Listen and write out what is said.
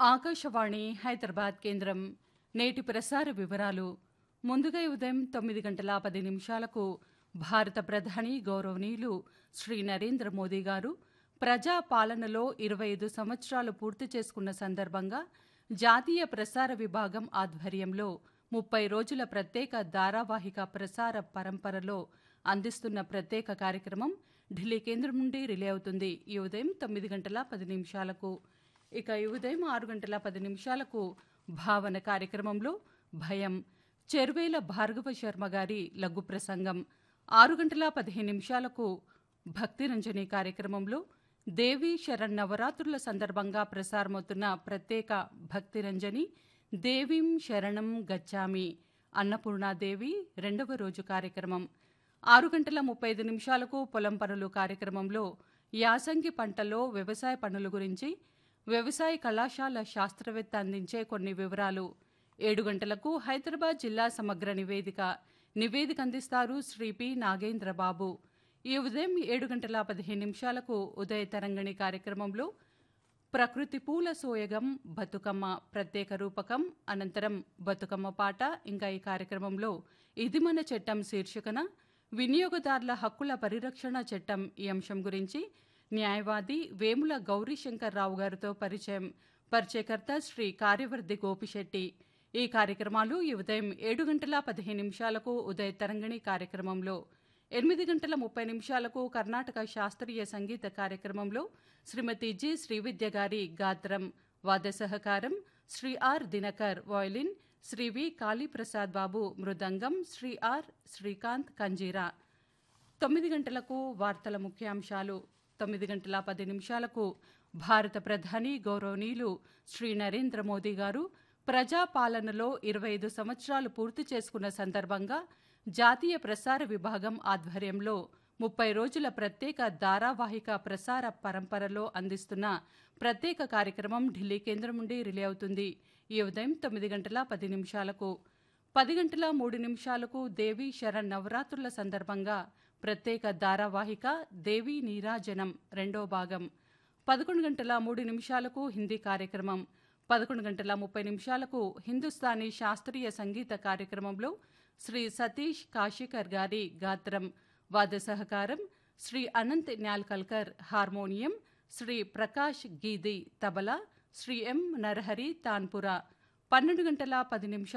ఆకాశవాణి హైదరాబాద్ కేంద్రం నేటి ప్రసార వివరాలు ముందుగా ఈ ఉదయం తొమ్మిది గంటల పది నిమిషాలకు భారత ప్రధాని గౌరవనీయులు శ్రీ నరేంద్ర మోదీ గారు ప్రజా పాలనలో ఇరవై ఐదు సంవత్సరాలు పూర్తి చేసుకున్న సందర్భంగా జాతీయ ప్రసార విభాగం ఆధ్వర్యంలో ముప్పై రోజుల ప్రత్యేక ధారావాహిక ప్రసార పరంపరలో అందిస్తున్న ప్రత్యేక కార్యక్రమం ఢిల్లీ కేంద్రం నుండి రిలే అవుతుంది ఈ ఉదయం తొమ్మిది గంటల పది నిమిషాలకు ఇక ఈ ఉదయం ఆరు గంటల పది నిమిషాలకు భావన కార్యక్రమంలో భయం చెరువేల భార్గవ శర్మ గారి లఘు ప్రసంగం ఆరు గంటల పదిహేను నిమిషాలకు భక్తిరంజని కార్యక్రమంలో దేవి శరణ్ నవరాత్రుల సందర్భంగా ప్రసారమవుతున్న ప్రత్యేక భక్తిరంజని దేవీం శరణం గచ్చామి అన్నపూర్ణాదేవి రెండవ రోజు కార్యక్రమం ఆరు గంటల ముప్పై ఐదు నిమిషాలకు పొలం పనులు కార్యక్రమంలో యాసంగి పంటలో వ్యవసాయ పనుల గురించి వ్యవసాయ కళాశాల శాస్త్రవేత్త అందించే కొన్ని వివరాలు ఏడు గంటలకు హైదరాబాద్ జిల్లా సమగ్ర నివేదిక నివేదిక అందిస్తారు శ్రీ పి నాగేంద్రబాబు ఈ ఉదయం ఏడు గంటల పదిహేను నిమిషాలకు ఉదయ తరంగిణి కార్యక్రమంలో ప్రకృతి పూల సోయగం బతుకమ్మ ప్రత్యేక రూపకం అనంతరం బతుకమ్మ పాట ఇంకా ఈ కార్యక్రమంలో ఇది మన చట్టం శీర్షికన వినియోగదారుల హక్కుల పరిరక్షణ చట్టం ఈ అంశం గురించి న్యాయవాది వేముల గౌరీశంకర్ రావు గారితో పరిచయం పరిచయకర్త శ్రీ కార్యవర్ధి గోపిశెట్టి ఈ కార్యక్రమాలు ఈ ఉదయం ఏడు గంటల పదిహేను నిమిషాలకు ఉదయ తరంగిణి కార్యక్రమంలో ఎనిమిది గంటల ముప్పై నిమిషాలకు కర్ణాటక శాస్త్రీయ సంగీత కార్యక్రమంలో శ్రీమతి జి శ్రీవిద్య గారి గాత్రం వాద్య సహకారం Shri R Dinakar violin Shri V Kaliprasad Babu mridangam Shri R Srikanth kanjira తొమ్మిది గంటలకు వార్తల ముఖ్యాంశాలు తొమ్మిది గంటల పది నిమిషాలకు భారత ప్రధాని గౌరవనీయులు శ్రీ నరేంద్ర మోదీ గారు ప్రజాపాలనలో ఇరవై ఐదు సంవత్సరాలు పూర్తి చేసుకున్న సందర్భంగా జాతీయ ప్రసార విభాగం ఆధ్వర్యంలో ముప్పై రోజుల ప్రత్యేక ధారావాహిక ప్రసార పరంపరలో అందిస్తున్న ప్రత్యేక కార్యక్రమం ఢిల్లీ కేంద్రం నుండి రిలే అవుతుంది ఈ ఉదయం తొమ్మిది గంటల పది నిమిషాలకు పది గంటల మూడు నిమిషాలకు దేవీ శరణ్ నవరాత్రుల సందర్భంగా ప్రత్యేక ధారావాహిక దేవీ నీరాజనం రెండో భాగం పదకొండు గంటల మూడు నిమిషాలకు హిందీ కార్యక్రమం పదకొండు గంటల ముప్పై నిమిషాలకు హిందుస్థానీ శాస్త్రీయ సంగీత కార్యక్రమంలో శ్రీ సతీష్ కాశీకర్ గారి గాత్రం వాద్య సహకారం శ్రీ అనంత్ న్యాల్కల్కర్ హార్మోనియం శ్రీ ప్రకాష్ గీది తబలా శ్రీ ఎం నరహరి తాన్పురా పన్నెండు గంటల పది నిమిషాలు